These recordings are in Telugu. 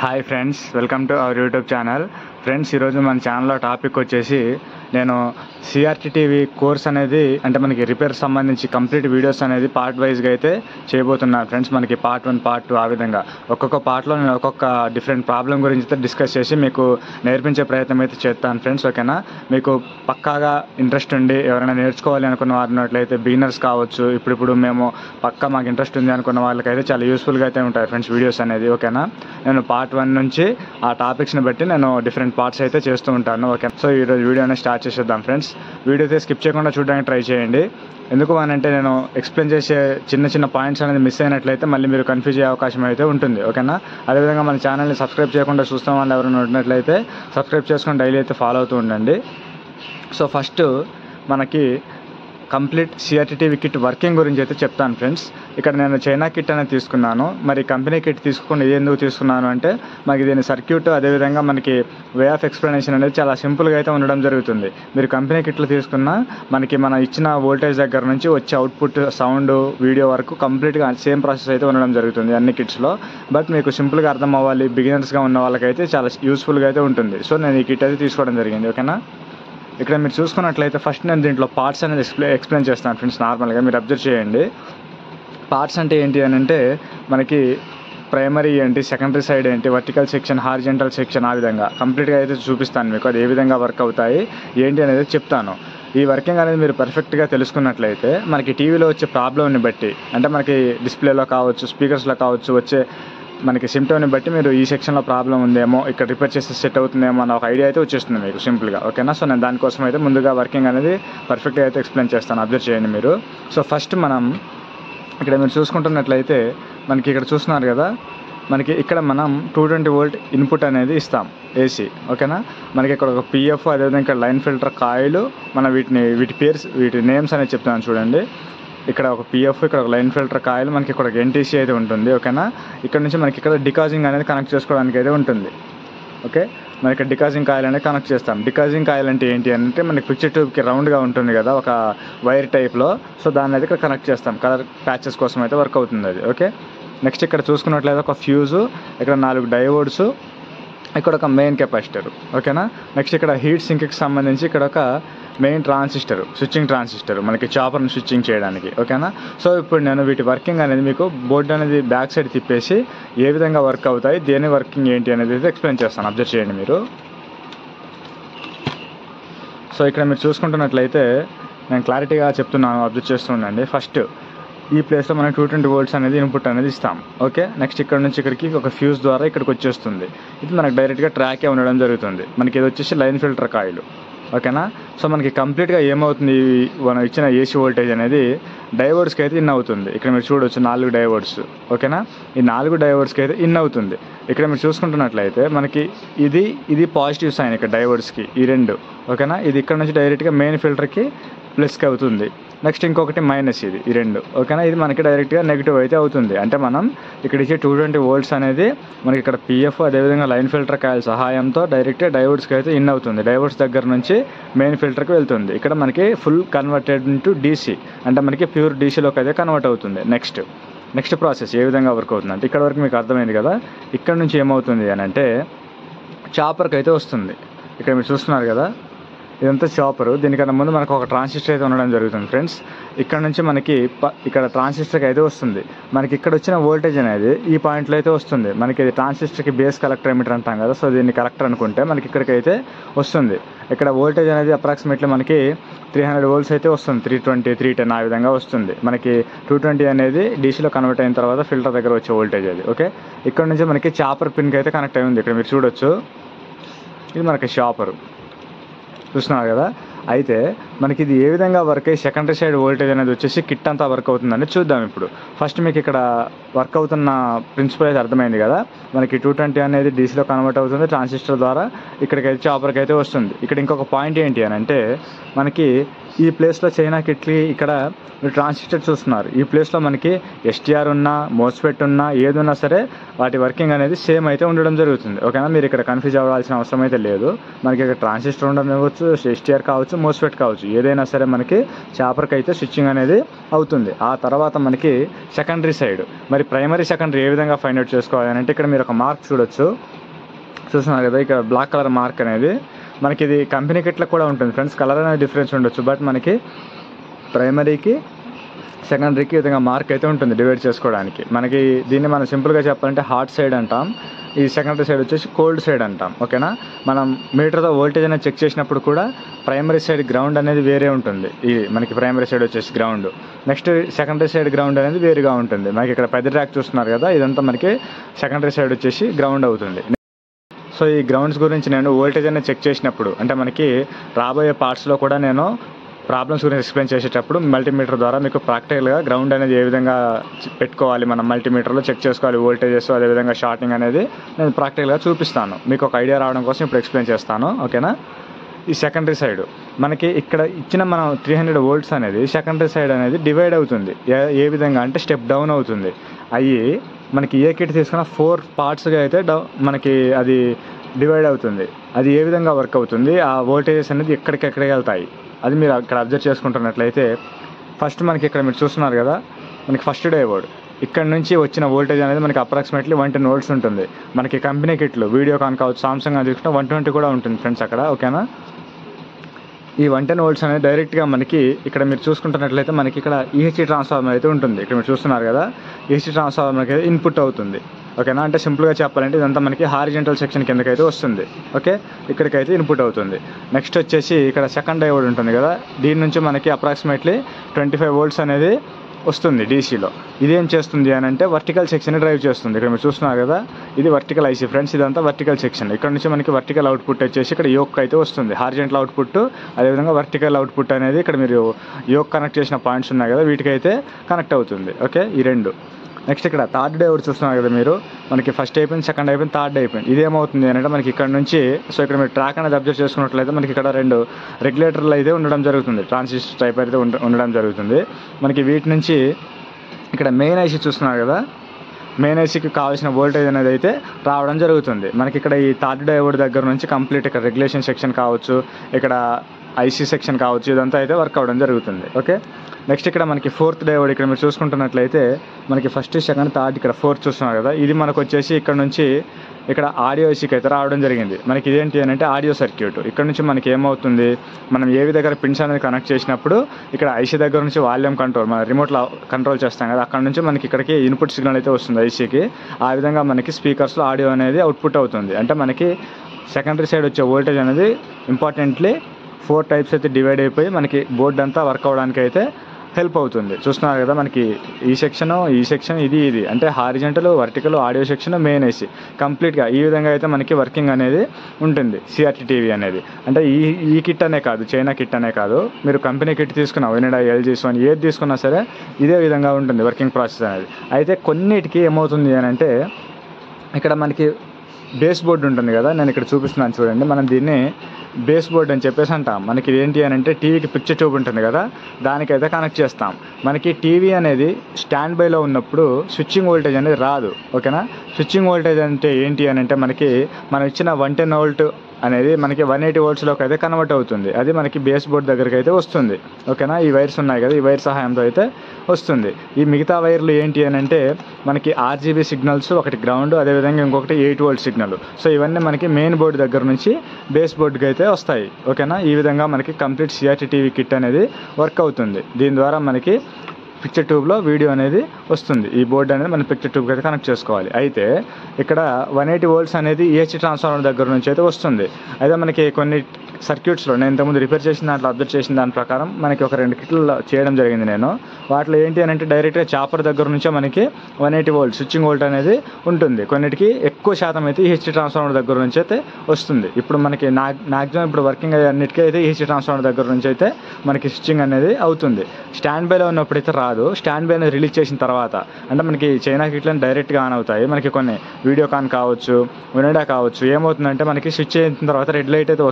hi friends welcome to our YouTube channel friends ఈరోజు మన ఛానల్లో టాపిక్ వచ్చేసి నేను సిఆర్టీ టీవీ కోర్స్ అనేది అంటే మనకి రిపేర్ సంబంధించి కంప్లీట్ వీడియోస్ అనేది పార్ట్ వైజ్గా అయితే చేయబోతున్నాను ఫ్రెండ్స్ మనకి పార్ట్ వన్ పార్ట్ టూ ఆ విధంగా ఒక్కొక్క పార్ట్లో నేను ఒక్కొక్క డిఫరెంట్ ప్రాబ్లం గురించి అయితే డిస్కస్ చేసి మీకు నేర్పించే ప్రయత్నం అయితే చేస్తాను ఫ్రెండ్స్ ఓకేనా మీకు పక్కాగా ఇంట్రెస్ట్ ఉండి ఎవరైనా నేర్చుకోవాలి అనుకున్న వారు ఉన్నట్లయితే బిగినర్స్ కావచ్చు ఇప్పుడు ఇప్పుడు మేము పక్కా మాకు ఇంట్రెస్ట్ ఉంది అనుకున్న వాళ్ళకైతే చాలా యూస్ఫుల్గా అయితే ఉంటాయి ఫ్రెండ్స్ వీడియోస్ అనేది ఓకేనా నేను పార్ట్ వన్ నుంచి ఆ టాపిక్స్ని బట్టి నేను డిఫరెంట్ పార్ట్స్ అయితే చేస్తూ ఉంటాను ఓకే సో ఈరోజు వీడియోని స్టార్ట్ చేసేద్దాం ఫ్రెండ్స్ వీడియో అయితే స్కిప్ చేయకుండా చూడడానికి ట్రై చేయండి ఎందుకు అని అంటే నేను ఎక్స్ప్లెయిన్ చేసే చిన్న చిన్న పాయింట్స్ అనేది మిస్ అయినట్లయితే మళ్ళీ మీరు కన్ఫ్యూజ్ అయ్యే అవకాశం అయితే ఉంటుంది ఓకేనా అదేవిధంగా మన ఛానల్ని సబ్స్క్రైబ్ చేయకుండా చూస్తాం వాళ్ళు ఎవరైనా ఉన్నట్లయితే సబ్స్క్రైబ్ చేసుకొని డైలీ అయితే ఫాలో అవుతూ ఉండండి సో ఫస్ట్ మనకి complete CRT TV kit working గురించి అయితే చెప్తాను ఫ్రెండ్స్ ఇక్కడ నేను చైనా కిట్ అనేది తీసుకున్నాను మరి కంపెనీ కిట్ తీసుకుని ఇది ఎందుకు తీసుకున్నాను అంటే మనకి దీని సర్క్యూట్ అదేవిధంగా మనకి వే ఆఫ్ ఎక్స్ప్లెనేషన్ అనేది చాలా సింపుల్గా అయితే ఉండడం జరుగుతుంది మీరు కంపెనీ కిట్లు తీసుకున్న మనకి మన ఇచ్చిన వోల్టేజ్ దగ్గర నుంచి వచ్చే అవుట్పుట్ సౌండ్ వీడియో వరకు కంప్లీట్గా సేమ్ ప్రాసెస్ అయితే ఉండడం జరుగుతుంది అన్ని కిట్స్లో బట్ మీకు సింపుల్గా అర్థం అవ్వాలి బిగినర్స్గా ఉన్న వాళ్ళకైతే చాలా యూస్ఫుల్గా అయితే ఉంటుంది సో నేను ఈ కిట్ అయితే తీసుకోవడం జరిగింది ఓకేనా ఇక్కడ మీరు చూసుకున్నట్లయితే ఫస్ట్ నేను దీంట్లో పార్ట్స్ అనేది ఎక్స్ప్లె ఎక్స్ప్లెయిన్ చేస్తాను ఫ్రెండ్స్ నార్మల్గా మీరు అబ్జర్వ్ చేయండి పార్ట్స్ అంటే ఏంటి అని అంటే మనకి ప్రైమరీ ఏంటి సెకండరీ సైడ్ ఏంటి వర్టికల్ సెక్షన్ హారిజెంటల్ సెక్షన్ ఆ విధంగా కంప్లీట్గా అయితే చూపిస్తాను మీకు అది ఏ విధంగా వర్క్ అవుతాయి ఏంటి అనేది చెప్తాను ఈ వర్కింగ్ అనేది మీరు పర్ఫెక్ట్గా తెలుసుకున్నట్లయితే మనకి టీవీలో వచ్చే ప్రాబ్లమ్ని బట్టి అంటే మనకి డిస్ప్లేలో కావచ్చు స్పీకర్స్లో కావచ్చు వచ్చే మనకి సిమ్టమ్ని బట్టి మీరు ఈ సెక్షన్లో ప్రాబ్లం ఉందేమో ఇక్కడ రిపేర్ చేస్తే సెట్ అవుతుందేమో అన్న ఒక ఐడియా అయితే వచ్చేస్తుంది మీకు సింపుల్గా ఓకేనా సో నేను దానికోసం అయితే ముందుగా వర్కింగ్ అనేది పర్ఫెక్ట్గా అయితే ఎక్స్ప్లెయిన్ చేస్తాను అబ్జర్వ్ చేయండి మీరు సో ఫస్ట్ మనం ఇక్కడ మీరు చూసుకుంటున్నట్లయితే మనకి ఇక్కడ చూస్తున్నారు కదా మనకి ఇక్కడ మనం టూ ట్వంటీ వోల్ట్ ఇన్పుట్ అనేది ఇస్తాం ఏసీ ఓకేనా మనకి ఇక్కడ ఒక పిఎఫ్ అదేవిధంగా ఇక్కడ లైన్ ఫిల్టర్ కాయిల్ మన వీటిని వీటి పేర్స్ వీటి నేమ్స్ అనేది చెప్తాను చూడండి ఇక్కడ ఒక పిఎఫ్ ఇక్కడ ఒక లైన్ ఫిల్టర్ కాయిల్ మనకి ఇక్కడ ఒక ఎన్టీసీ అయితే ఉంటుంది ఓకేనా ఇక్కడ నుంచి మనకి ఇక్కడ డికాజింగ్ అనేది కనెక్ట్ చేసుకోవడానికి అయితే ఉంటుంది ఓకే మనకి ఇక్కడ డికాజింగ్ కాయిల్ అనేది కనెక్ట్ చేస్తాం డికాజింగ్ కాయిల్ అంటే ఏంటి అంటే మనకి పిక్చర్ ట్యూబ్కి రౌండ్గా ఉంటుంది కదా ఒక వైర్ టైప్లో సో దాన్ని అయితే ఇక్కడ కనెక్ట్ చేస్తాం కలర్ ప్యాచెస్ కోసం అయితే వర్క్ అవుతుంది అది ఓకే నెక్స్ట్ ఇక్కడ చూసుకున్నట్లయితే ఒక ఫ్యూజు ఇక్కడ నాలుగు డయోడ్స్ ఇక్కడ ఒక మెయిన్ కెపాసిటర్ ఓకేనా నెక్స్ట్ ఇక్కడ హీట్ సింక్కి సంబంధించి ఇక్కడ ఒక మెయిన్ ట్రాన్సిస్టర్ స్విచ్చింగ్ ట్రాన్సిస్టర్ మనకి చాపర్ని స్విచ్చింగ్ చేయడానికి ఓకేనా సో ఇప్పుడు నేను వీటి వర్కింగ్ అనేది మీకు బోర్డు అనేది బ్యాక్ సైడ్ తిప్పేసి ఏ విధంగా వర్క్ అవుతాయి దేని వర్కింగ్ ఏంటి అనేది అయితే ఎక్స్ప్లెయిన్ చేస్తాను అబ్జర్వ్ చేయండి మీరు సో ఇక్కడ మీరు చూసుకుంటున్నట్లయితే నేను క్లారిటీగా చెప్తున్నాను అబ్జర్వ్ చేస్తుండండి ఫస్ట్ ఈ ప్లేస్లో మనం టూ ట్వంటీ వోల్ట్స్ అనేది ఇన్పుట్ అనేది ఇస్తాం ఓకే నెక్స్ట్ ఇక్కడ నుంచి ఇక్కడికి ఒక ఫ్యూజ్ ద్వారా ఇక్కడికి వచ్చేస్తుంది ఇది మనకు డైరెక్ట్గా ట్రాకే ఉండడం జరుగుతుంది మనకి ఇది వచ్చేసి లైన్ ఫిల్టర్ కాయిల్ ఓకేనా సో మనకి కంప్లీట్గా ఏమవుతుంది ఈ మనం ఇచ్చిన ఏసీ వోల్టేజ్ అనేది డైవర్డ్స్కి అయితే ఇన్ అవుతుంది ఇక్కడ మీరు చూడవచ్చు నాలుగు డైవర్డ్స్ ఓకేనా ఈ నాలుగు డైవర్డ్స్కి అయితే ఇన్ అవుతుంది ఇక్కడ మీరు చూసుకుంటున్నట్లయితే మనకి ఇది ఇది పాజిటివ్ సైన్ ఇక్కడ డైవర్డ్స్కి ఈ రెండు ఓకేనా ఇది ఇక్కడ నుంచి డైరెక్ట్గా మెయిన్ ఫిల్టర్కి ప్లస్కి అవుతుంది నెక్స్ట్ ఇంకొకటి మైనస్ ఇది ఈ రెండు ఓకేనా ఇది మనకి డైరెక్ట్గా నెగిటివ్ అయితే అవుతుంది అంటే మనం ఇక్కడ ఇచ్చే టూ ట్వంటీ వోల్ట్స్ అనేది మనకి ఇక్కడ పిఎఫ్ అదేవిధంగా లైన్ ఫిల్టర్ కాయల సహాయంతో డైరెక్ట్గా డైవర్డ్స్కి అయితే ఇన్ అవుతుంది డైవర్డ్స్ దగ్గర నుంచి మెయిన్ ఫిల్టర్కి వెళ్తుంది ఇక్కడ మనకి ఫుల్ కన్వర్టెడ్ ఇంటూ డీసీ అంటే మనకి ప్యూర్ డీసీలోకి అయితే కన్వర్ట్ అవుతుంది నెక్స్ట్ నెక్స్ట్ ప్రాసెస్ ఏ విధంగా వర్క్ అవుతుంది అంటే ఇక్కడ వరకు మీకు అర్థమైంది కదా ఇక్కడ నుంచి ఏమవుతుంది అని అంటే చాపర్కి అయితే వస్తుంది ఇక్కడ మీరు చూస్తున్నారు కదా ఇదంతా చాపర్ దీనికన్నా ముందు మనకు ఒక ట్రాన్సిస్టర్ అయితే ఉండడం జరుగుతుంది ఫ్రెండ్స్ ఇక్కడ నుంచి మనకి ప- ఇక్కడ ట్రాన్సిస్టర్కి అయితే వస్తుంది మనకి ఇక్కడ వచ్చిన వోల్టేజ్ అనేది ఈ పాయింట్లో అయితే వస్తుంది మనకి ఇది ట్రాన్సిస్టర్కి బేస్ కలెక్టర్ ఎమిటర్ అంటాం కదా సో దీన్ని కలెక్టర్ అనుకుంటే మనకి ఇక్కడికి అయితే వస్తుంది ఇక్కడ వోల్టేజ్ అనేది అప్రాక్సిమేట్లీ మనకి త్రీ హండ్రెడ్ వోల్ట్స్ అయితే వస్తుంది త్రీ ట్వంటీ త్రీ టెన్ ఆ విధంగా వస్తుంది మనకి టూ ట్వంటీ అనేది డీసీలో కన్వర్ట్ అయిన తర్వాత ఫిల్టర్ దగ్గర వచ్చే వోల్టేజ్ అది ఓకే ఇక్కడ నుంచి మనకి చాపర్ పిన్కి అయితే కనెక్ట్ అయి ఉంది ఇక్కడ మీరు చూడొచ్చు ఇది మనకి షాపర్ చూస్తున్నారు కదా అయితే మనకి ఇది ఏ విధంగా వర్క్ అయ్యి సెకండరీ సైడ్ వోల్టేజ్ అనేది వచ్చేసి కిట్ అంతా వర్క్ అవుతుందని చూద్దాం ఇప్పుడు ఫస్ట్ మీకు ఇక్కడ వర్క్ అవుతున్న ప్రిన్సిపల్ అయితే అర్థమైంది కదా మనకి టూ ట్వంటీ అనేది డీసీలో కన్వర్ట్ అవుతుంది ట్రాన్సిస్టర్ ద్వారా ఇక్కడికి అయితే చాపర్కి అయితే వస్తుంది ఇక్కడ ఇంకొక పాయింట్ ఏంటి అని అంటే మనకి ఈ ప్లేస్లో చైనా కిట్లీ ఇక్కడ మీరు ట్రాన్సిస్టర్ చూస్తున్నారు ఈ ప్లేస్లో మనకి ఎస్టీఆర్ ఉన్నా మోస్ఫెట్ ఉన్నా ఏది ఉన్నా సరే వాటి వర్కింగ్ అనేది సేమ్ అయితే ఉండడం జరుగుతుంది ఓకేనా మీరు ఇక్కడ కన్ఫ్యూజ్ అవ్వాల్సిన అవసరం అయితే లేదు మనకి ఇక్కడ ట్రాన్సిస్టర్ ఉండడం ఇవ్వచ్చు ఎస్టీఆర్ కావచ్చు మోస్ఫెట్ కావచ్చు ఏదైనా సరే మనకి చాపర్కి అయితే స్విచ్చింగ్ అనేది అవుతుంది ఆ తర్వాత మనకి సెకండరీ సైడ్ మరి ప్రైమరీ సెకండరీ ఏ విధంగా ఫైండ్ అవుట్ చేసుకోవాలి అని అంటే ఇక్కడ మీరు ఒక మార్క్ చూడొచ్చు చూస్తున్నారు కదా ఇక్కడ బ్లాక్ కలర్ మార్క్ అనేది మనకి ఇది కంపెనీ కిట్లో కూడా ఉంటుంది ఫ్రెండ్స్ కలర్ అనేది డిఫరెన్స్ ఉండొచ్చు బట్ మనకి ప్రైమరీకి సెకండరీకి ఈ విధంగా మార్క్ అయితే ఉంటుంది డివైడ్ చేసుకోవడానికి మనకి దీన్ని మనం సింపుల్గా చెప్పాలంటే హాట్ సైడ్ అంటాం ఈ సెకండరీ సైడ్ వచ్చేసి కోల్డ్ సైడ్ అంటాం ఓకేనా మనం మీటర్తో వోల్టేజ్ అనేది చెక్ చేసినప్పుడు కూడా ప్రైమరీ సైడ్ గ్రౌండ్ అనేది వేరే ఉంటుంది ఇది మనకి ప్రైమరీ సైడ్ వచ్చేసి ground next secondary side ground అనేది వేరుగా ఉంటుంది మనకి ఇక్కడ పెద్ద ట్రాక్ చూస్తున్నారు కదా ఇదంతా మనకి సెకండరీ సైడ్ వచ్చేసి గ్రౌండ్ అవుతుంది సో ఈ గ్రౌండ్స్ గురించి నేను వోల్టేజ్ అనేది చెక్ చేసినప్పుడు అంటే మనకి రాబోయే పార్ట్స్లో కూడా నేను ప్రాబ్లమ్స్ గురించి ఎక్స్ప్లెయిన్ చేసేటప్పుడు మల్టీమీటర్ ద్వారా మీకు ప్రాక్టికల్గా గ్రౌండ్ అనేది ఏ విధంగా చ- పెట్టుకోవాలి మనం మల్టీమీటర్లో చెక్ చేసుకోవాలి వోల్టేజెస్ అదేవిధంగా షార్టింగ్ అనేది నేను ప్రాక్టికల్గా చూపిస్తాను మీకు ఒక ఐడియా రావడం కోసం ఇప్పుడు ఎక్స్ప్లెయిన్ చేస్తాను ఓకేనా ఈ సెకండరీ సైడ్ మనకి ఇక్కడ ఇచ్చిన మనం త్రీ హండ్రెడ్ వోల్ట్స్ అనేది సెకండరీ సైడ్ అనేది డివైడ్ అవుతుంది ఏ ఏ విధంగా అంటే స్టెప్ డౌన్ అవుతుంది అయ్యి మనకి ఏ కిట్ తీసుకున్న ఫోర్ పార్ట్స్గా అయితే డౌ మనకి అది డివైడ్ అవుతుంది అది ఏ విధంగా వర్క్ అవుతుంది ఆ వోల్టేజెస్ అనేది ఎక్కడికెక్కడికి వెళ్తాయి అది మీరు అక్కడ అబ్జర్వ్ చేసుకుంటున్నట్లయితే ఫస్ట్ మనకి ఇక్కడ మీరు చూస్తున్నారు కదా మనకి ఫస్ట్ డే వర్డ్ ఇక్కడ నుంచి వచ్చిన వోల్టేజ్ అనేది మనకి అప్రాక్సిమేట్లీ వన్ టెన్ వోల్ట్స్ ఉంటుంది మనకి కంపెనీ కిట్లు వీడియో కాన్ కావచ్చు సామ్సంగ్ అని తీసుకుంటే వన్ ట్వంటీ కూడా ఉంటుంది ఫ్రెండ్స్ అక్కడ ఓకేనా ఈ వన్ టెన్ వోల్ట్స్ అనేది డైరెక్ట్గా మనకి ఇక్కడ మీరు చూసుకుంటున్నట్లయితే మనకి ఇక్కడ ఈహెచ్సి ట్రాన్స్ఫార్మర్ అయితే ఉంటుంది ఇక్కడ మీరు చూస్తున్నారు కదా ఈహెచ్సి ట్రాన్స్ఫార్మర్కి అయితే ఇన్పుట్ అవుతుంది ఓకేనా అంటే సింపుల్గా చెప్పాలంటే ఇదంతా మనకి హారిజెంటల్ సెక్షన్ కిందకైతే వస్తుంది ఓకే ఇక్కడికైతే ఇన్పుట్ అవుతుంది నెక్స్ట్ వచ్చేసి ఇక్కడ సెకండ్ డైవర్డ్ ఉంటుంది కదా దీని నుంచి మనకి అప్రాక్సిమేట్లీ ట్వంటీ ఫైవ్ వోల్ట్స్ అనేది వస్తుంది డీసీలో ఇదేం చేస్తుంది అని అంటే వర్టికల్ సెక్షన్ డ్రైవ్ చేస్తుంది ఇక్కడ మీరు చూస్తున్నారు కదా ఇది వర్టికల్ ఐసీ ఫ్రెండ్స్ ఇదంతా వర్టికల్ సెక్షన్ ఇక్కడ నుంచి మనకి వర్టికల్ అవుట్పుట్ వచ్చేసి ఇక్కడ యోక్ అయితే వస్తుంది హార్జెంటల్ అవుట్పుట్ అదేవిధంగా వర్టికల్ అవుట్పుట్ అనేది ఇక్కడ మీరు యోక్ కనెక్ట్ చేసిన పాయింట్స్ ఉన్నాయి కదా వీటికైతే కనెక్ట్ అవుతుంది ఓకే ఈ రెండు నెక్స్ట్ ఇక్కడ థర్డ్ డే ఒకటి చూస్తున్నారు కదా మీరు మనకి ఫస్ట్ అయిపోయింది సెకండ్ అయిపోయింది థర్డ్ అయిపోయింది ఇదేమవుతుంది అంటే మనకి ఇక్కడ నుంచి సో ఇక్కడ మీరు ట్రాక్ అనేది అబ్జర్వ్ చేసుకున్నట్లయితే మనకి ఇక్కడ రెండు రెగ్యులేటర్లు అయితే ఉండడం జరుగుతుంది ట్రాన్సిస్టర్ టైప్ అయితే ఉండ- ఉండడం జరుగుతుంది మనకి వీటి నుంచి ఇక్కడ మెయిన్ ఐసీ చూస్తున్నారు కదా మెయిన్ ఐసీకి కావాల్సిన వోల్టేజ్ అనేది అయితే రావడం జరుగుతుంది మనకి ఇక్కడ ఈ థర్డ్ డైవర్డ్ దగ్గర నుంచి కంప్లీట్ ఇక్కడ రెగ్యులేషన్ సెక్షన్ కావచ్చు ఇక్కడ ఐసీ సెక్షన్ కావచ్చు ఇదంతా అయితే వర్క్ అవ్వడం జరుగుతుంది ఓకే నెక్స్ట్ ఇక్కడ మనకి ఫోర్త్ డైవర్డ్ ఇక్కడ మీరు చూసుకుంటున్నట్లయితే మనకి ఫస్ట్ సెకండ్ థర్డ్ ఇక్కడ ఫోర్త్ చూస్తున్నారు కదా ఇది మనకు వచ్చేసి ఇక్కడ నుంచి ఇక్కడ ఆడియో ఐసీకి అయితే రావడం జరిగింది మనకి ఇదేంటి అని అంటే ఆడియో సర్క్యూట్ ఇక్కడ నుంచి మనకి ఏమవుతుంది మనం ఏవి దగ్గర పిన్స్ అనేది కనెక్ట్ చేసినప్పుడు ఇక్కడ ఐసీ దగ్గర నుంచి వాల్యూమ్ కంట్రోల్ మన రిమోట్లో కంట్రోల్ చేస్తాం కదా అక్కడ నుంచి మనకి ఇక్కడికి ఇన్పుట్ సిగ్నల్ అయితే వస్తుంది ఐసీకి ఆ విధంగా మనకి స్పీకర్స్లో ఆడియో అనేది అవుట్పుట్ అవుతుంది అంటే మనకి సెకండరీ సైడ్ వచ్చే వోల్టేజ్ అనేది ఇంపార్టెంట్లీ ఫోర్ టైప్స్ అయితే డివైడ్ అయిపోయి మనకి బోర్డు అంతా వర్క్ అవ్వడానికి అయితే హెల్ప్ అవుతుంది చూస్తున్నారు కదా మనకి ఈ సెక్షన్ ఈ సెక్షన్ ఇది ఇది అంటే horizontal vertical audio section main AC కంప్లీట్గా ఈ విధంగా అయితే మనకి వర్కింగ్ అనేది ఉంటుంది సిఆర్టీ టీవీ అనేది అంటే ఈ ఈ కిట్ అనే కాదు చైనా కిట్ అనే కాదు మీరు కంపెనీ కిట్ తీసుకున్న వినడా ఎల్జీ సోన్ ఏది తీసుకున్నా సరే ఇదే విధంగా ఉంటుంది వర్కింగ్ ప్రాసెస్ అనేది అయితే కొన్నిటికి ఏమవుతుంది అని అంటే ఇక్కడ మనకి బేస్ బోర్డు ఉంటుంది కదా నేను ఇక్కడ చూపిస్తున్నాను చూడండి మనం దీన్ని బేస్ బోర్డ్ అని చెప్పేసి అంటాం మనకి ఇది ఏంటి అని అంటే టీవీకి పిక్చర్ ట్యూబ్ ఉంటుంది కదా దానికైతే కనెక్ట్ చేస్తాం మనకి టీవీ అనేది స్టాండ్ బైలో ఉన్నప్పుడు స్విచ్చింగ్ వోల్టేజ్ అనేది రాదు ఓకేనా స్విచ్చింగ్ వోల్టేజ్ అంటే ఏంటి అని అంటే మనకి మనం ఇచ్చిన వన్ టెన్ వోల్ట్ అనేది మనకి వన్ ఎయిటీ వోల్ట్స్లోకి అయితే కన్వర్ట్ అవుతుంది అది మనకి బేస్ బోర్డ్ దగ్గరికి అయితే వస్తుంది ఓకేనా ఈ వైర్స్ ఉన్నాయి కదా ఈ వైర్ సహాయంతో అయితే వస్తుంది ఈ మిగతా వైర్లు ఏంటి అని అంటే మనకి ఆర్జీబీ సిగ్నల్స్ ఒకటి గ్రౌండ్ అదేవిధంగా ఇంకొకటి ఎయిట్ వోల్ట్ సిగ్నల్ సో ఇవన్నీ మనకి మెయిన్ బోర్డు దగ్గర నుంచి బేస్ బోర్డుకి అయితే వస్తాయి ఓకేనా ఈ విధంగా మనకి కంప్లీట్ సిఆర్టీ టీవీ కిట్ అనేది వర్క్ అవుతుంది దీని ద్వారా మనకి పిక్చర్ ట్యూబ్లో వీడియో అనేది వస్తుంది ఈ బోర్డు అనేది మనం పిక్చర్ ట్యూబ్కి అయితే కనెక్ట్ చేసుకోవాలి అయితే ఇక్కడ వన్ ఎయిటీ వోల్ట్స్ అనేది ఈహెచ్ ట్రాన్స్ఫార్మర్ దగ్గర నుంచి అయితే వస్తుంది అయితే మనకి కొన్ని సర్క్యూట్స్లో నేను ఇంతకుముందు రిపేర్ చేసిన దాంట్లో అబ్జర్వ్ చేసిన దాని ప్రకారం మనకి ఒక రెండు కిట్లు చేయడం జరిగింది నేను వాటిలో ఏంటి అని అంటే డైరెక్ట్గా చాపర్ దగ్గర నుంచే మనకి one eighty volt switching volt అనేది ఉంటుంది కొన్నిటికి ఎక్కువ శాతం అయితే ఈహెచ్ ట్రాన్స్ఫార్మర్ దగ్గర నుంచి అయితే వస్తుంది ఇప్పుడు మనకి మ్యాక్సిమం ఇప్పుడు వర్కింగ్ అయ్యే అన్నిటికీ అయితే ఈహెచ్ ట్రాన్స్ఫార్మర్ దగ్గర నుంచి అయితే మనకి స్విచ్చింగ్ అనేది అవుతుంది స్టాండ్ బైలో ఉన్నప్పుడు అయితే రాదు స్టాండ్ బై అనేది రిలీజ్ చేసిన తర్వాత అంటే మనకి చైనా కిట్లను డైరెక్ట్గా ఆన్ అవుతాయి మనకి కొన్ని వీడియో కాన్ కావచ్చు వినడా కావచ్చు ఏమవుతుందంటే మనకి స్విచ్ అయిన తర్వాత రెడ్ లైట్ అయితే వస్తుంది మళ్ళీ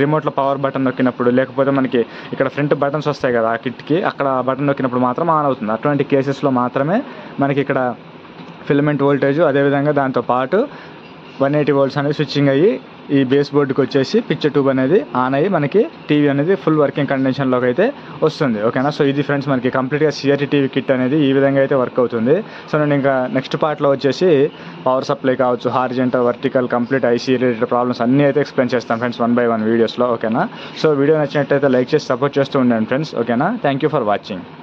రిమోట్లో పవర్ బటన్ నొక్కినప్పుడు లేకపోతే మనకి ఇక్కడ ఫ్రంట్ బటన్స్ వస్తాయి కదా ఆ కిట్కి అక్కడ బటన్ నొక్కినప్పుడు మాత్రం ఆన్ అవుతుంది అటువంటి కేసెస్లో మాత్రమే మనకి ఇక్కడ ఫిలమెంట్ వోల్టేజ్ అదేవిధంగా దాంతో పాటు వన్ ఎయిటీ వోల్ట్స్ అనేది స్విచ్చింగ్ అయ్యి ఈ బేస్ బోర్డుకి వచ్చేసి పిక్చర్ ట్యూబ్ అనేది ఆన్ అయ్యి మనకి టీవీ అనేది ఫుల్ వర్కింగ్ కండిషన్లోకి అయితే వస్తుంది ఓకేనా సో ఇది ఫ్రెండ్స్ మనకి కంప్లీట్గా సిఆర్టీ టీవీ కిట్ అనేది ఈ విధంగా అయితే వర్క్ అవుతుంది సో నేను ఇంకా నెక్స్ట్ పార్ట్లో వచ్చేసి పవర్ సప్లై కావచ్చు horizontal vertical complete IC related problems అన్నీ అయితే ఎక్స్ప్లెయిన్ చేస్తాను ఫ్రెండ్స్ వన్ బై వన్ వీడియోస్లో ఓకేనా సో వీడియో నచ్చినట్టయితే లైక్ చేసి సపోర్ట్ చేస్తూ ఉండండి ఫ్రెండ్స్ ఓకేనా థ్యాంక్ యూ ఫర్ వాచింగ్